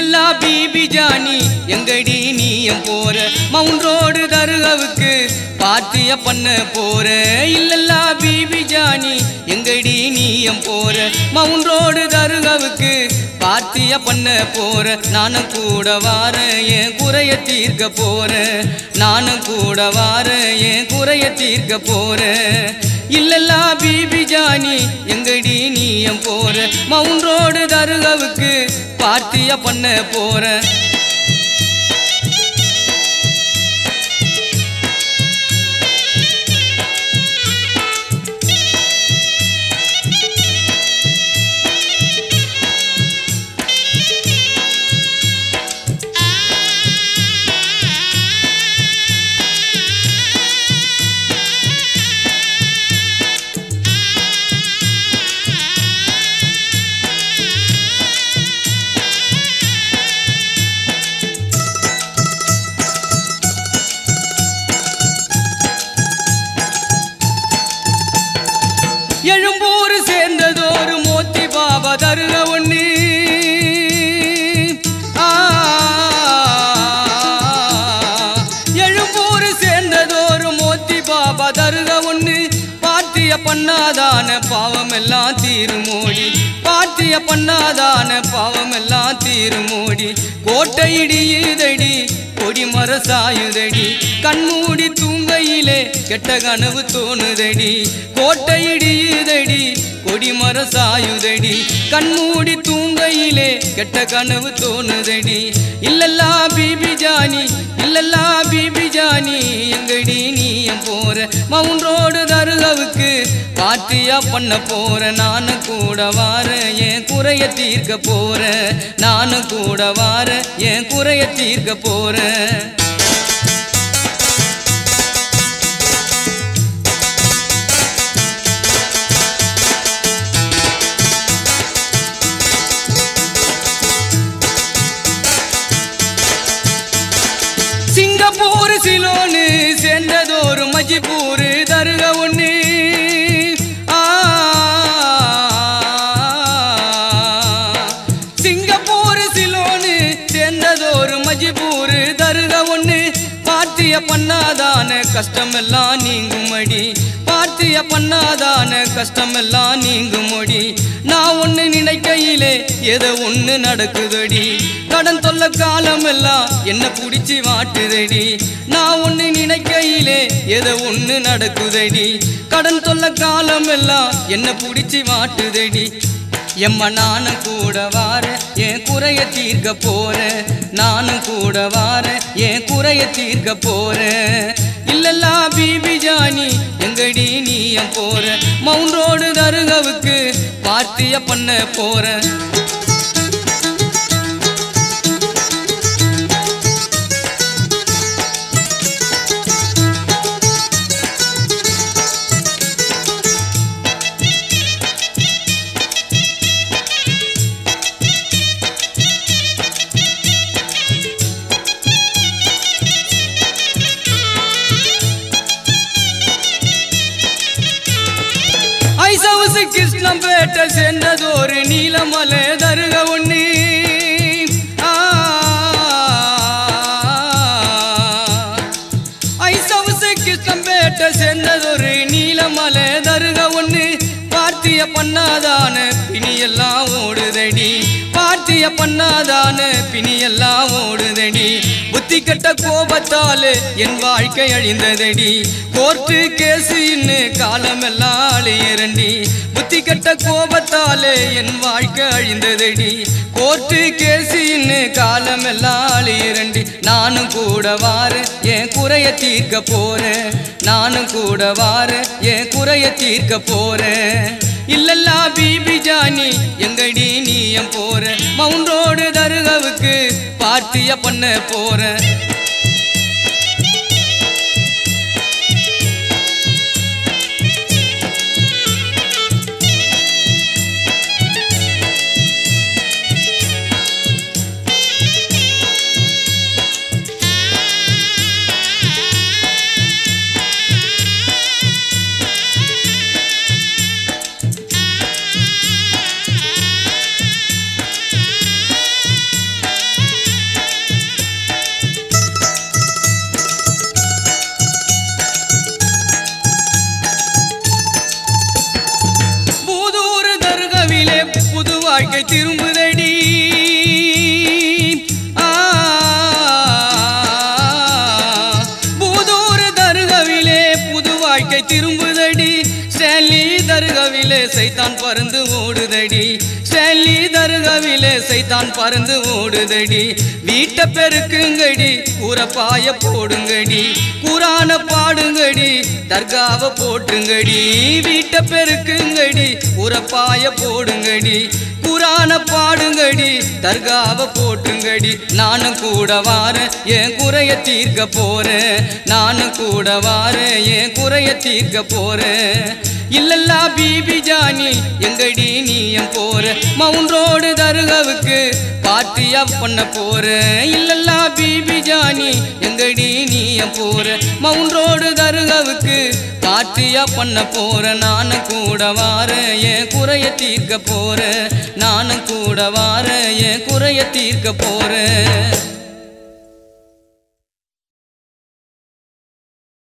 இல்லல்லா BP Johnny எங்கடி நீயம் போற மவுண்ட் ரோடு தருகவுக்கு பாத்திய பண்ண போற இல்லல்லா பீபி ஜானி எங்கடி நீயம் போற மவுண்ட் ரோடு தருகவுக்கு பாத்திய பண்ண போற நானும் கூட வார என் குறைய தீர்க்க போற நானும் கூட வார என் குறைய தீர்க்க போற இல்லல்லா பீபி ஜானி எங்கடி நீயம் போற மவுண்ட் ரோடு தருகவுக்கு பார்த்திய பண்ண போற எழும்பூர் சேர்ந்ததோரு மோத்தி பாபா தருக ஒண்ணு ஆ, எழும்பூர் சேர்ந்ததோரு மோத்தி பாபா தருக ஒண்ணு பாத்திய பண்ணாதான பாவம் எல்லாம் தீருமோடி பாத்திய பண்ணாதான பாவம் எல்லாம் தீருமோடி கோட்டை இடியுதடி கொடி மரசாயுதடி கண்மூடி தூங்கையிலே கெட்ட கனவு தோணுதடி கோட்டை இடியுதடி கொடி மரசாயுதடி கண்மூடி தூங்கையிலே கெட்ட கனவு தோணுதடி இல்லல்லா பிபி ஜானி இல்லல்லா பிபி ஜானி எங்கடி நீயம் போற மவுண்ட் ரோடு தருகவுக்கு பாட்டியா பண்ண போற நானும் கூட வார என் குறைய தீர்க்க போற நானும் கூட வார என் குறைய தீர்க்க போற சிங்கப்பூர் சிலோனு சேர்ந்ததோரு மஜிப்பூர் தருக ஒண்ணு ஆ, சிங்கப்பூர் சிலோனு சேர்ந்ததோரு மஜிப்பூர் தருக ஒண்ணு பாத்திய பண்ணாதான கஷ்டமெல்லாம் நீங்குமடி பாத்திய பண்ணாதான கஷ்டமெல்லாம் நீங்குமடி நான் ஒண்ணு நினைக்கையிலே ஏதோ ஒண்ணு நடக்குதடி கடன் தொல்ல காலமெல்லாம் என்ன புடிச்சு வாட்டுதடி நான் ஒண்ணு நினைக்கையிலே ஏதோ ஒண்ணு நடக்குதடி கடன் தொல்ல காலமெல்லாம் என்ன புடிச்சு வாட்டுதடி எம்மா நானும் கூட வார என் குறைய தீர்க்க போற நானும் கூட வார என் குறைய தீர்க்க போற இல்லல்லா பிபி ஜானி எங்கடி நீயம் போற மவுண்ட் ரோடு தருகவுக்கு பார்த்திய பண்ண போற ஐசவுசு கிருஷ்ணம்பேட்டை சென்றதோரு நீலமலை தருக ஒண்ணு ஆ, ஐசவுசு கிருஷ்ணம்பேட்டை சென்றதொரு நீலமலை தருக ஒண்ணு பார்த்திய பண்ணாதான பிணியெல்லாம் ஓடுதடி பார்த்திய பண்ணாதான பிணியெல்லாம் ஓடுதடி புத்தி கெட்ட கோபத்தாலே என் வாழ்க்கை அழிந்ததடி கோர்ட்டு கேசு இன்னு காலமெல்லாம் அழியரண்டி புத்தி கெட்ட கோபத்தாலே என் வாழ்க்கை அழிந்ததடி கோர்ட்டு கேசு இன்னு காலமெல்லாம் அழியரண்டி நானும் கூட வார என் குறைய தீர்க்க போறேன் நானும் கூட வார என் குறைய தீர்க்க போறேன் இல்லல்லா பிபி ஜானி எங்கடி நீயம் போற மவுண்ட் ரோடு தருகவுக்கு பார்ட்டிய பண்ண போறேன் திரும்புதடி ஸ்டான்லி தருகவிலே சைத்தான் பறந்து ஓடுதடி ஸ்டான்லி தருகவிலே சைத்தான் பறந்து ஓடுதடி வீட்டை பெருக்குங்கடி கூரப்பாய போடுங்கடி குரான பாடுங்கடி தர்காவை போட்டுங்கடி வீட்டை பெருக்குங்கடி கூரப்பாய போடுங்கடி குரான பாடுங்கடி தர்காவை போட்டுங்கடி நானும் கூட வாரேன் என் குறைய தீர்க்க போறேன் நானும் கூட வாரேன் என் குறைய தீர்க்க போறேன் இல்லல்லா பிபி ஜானி எங்கடி நீ என் போற மவுன் ரோடு தருகாவுக்கு பார்ட்டியா பண்ண போற இல்லல்லா பிபி ஜானி எங்கடி நீ என் போற மவுன் ரோடு தருகாவுக்கு பார்ட்டியா பண்ண போற நானும் கூட வாரேன் என் குறைய தீர்க்க போற நானும் கூட வாரேன் என் குறைய தீர்க்க போறேன்